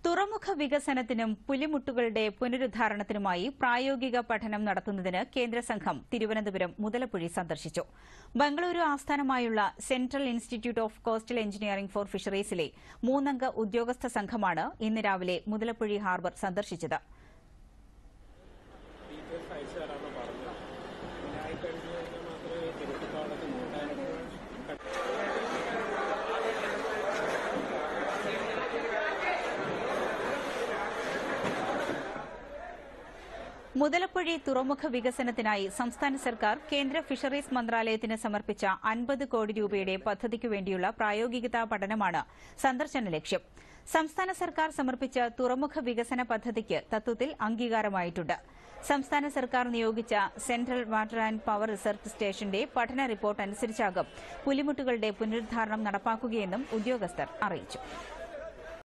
തുറമുഖ വികസനത്തിനും പുലിമുട്ടുകളുടെ പുനരുദ്ധാരണത്തിനുമായി പ്രായോഗിക പഠനം നടത്തുന്നതിന് കേന്ദ്ര സംഘം തിരുവനന്തപുരം മുതലപ്പുഴി സന്ദർശിച്ചു ബംഗളൂരു ആസ്ഥാനമായുള്ള central institute of coastal engineering for ഫിഷറീസിലെ മൂന്നംഗ ഉദ്യോഗസ്ഥ സംഘമാണ് ഇന്ന് രാവിലെ മുതലപ്പുഴി ഹാർബർ സന്ദർശിച്ചത് ഡീറ്റെയിൽസ് അയച്ചു തരാമെന്ന് പറഞ്ഞു അങ്ങനെ ആയിക്കഴിഞ്ഞ് കഴിഞ്ഞാൽ മാത്രമേ തിരുവനന്തപുരത്ത് നോക്കാനൊക്കെ മുതലപ്പുഴി തുറമുഖ വികസനത്തിനായി സംസ്ഥാന സർക്കാർ കേന്ദ്ര ഫിഷറീസ് മന്ത്രാലയത്തിന് സമർപ്പിച്ച അൻപത് കോടി രൂപയുടെ പദ്ധതിക്കു വേണ്ടിയുള്ള പ്രായോഗികതാ പഠനമാണ് സന്ദർശന ലക്ഷ്യം സംസ്ഥാന സർക്കാർ സമർപ്പിച്ച തുറമുഖ വികസന പദ്ധതിക്ക് തത്വത്തിൽ അംഗീകാരമായിട്ടുണ്ട് സംസ്ഥാന സർക്കാർ നിയോഗിച്ച central water and power research സ്റ്റേഷന്റെ പഠന റിപ്പോർട്ട് അനുസരിച്ചാകും പുലിമുട്ടുകളുടെ പുനരുദ്ധാരണം നടപ്പാക്കുകയെന്നും ഉദ്യോഗസ്ഥർ അറിയിച്ചു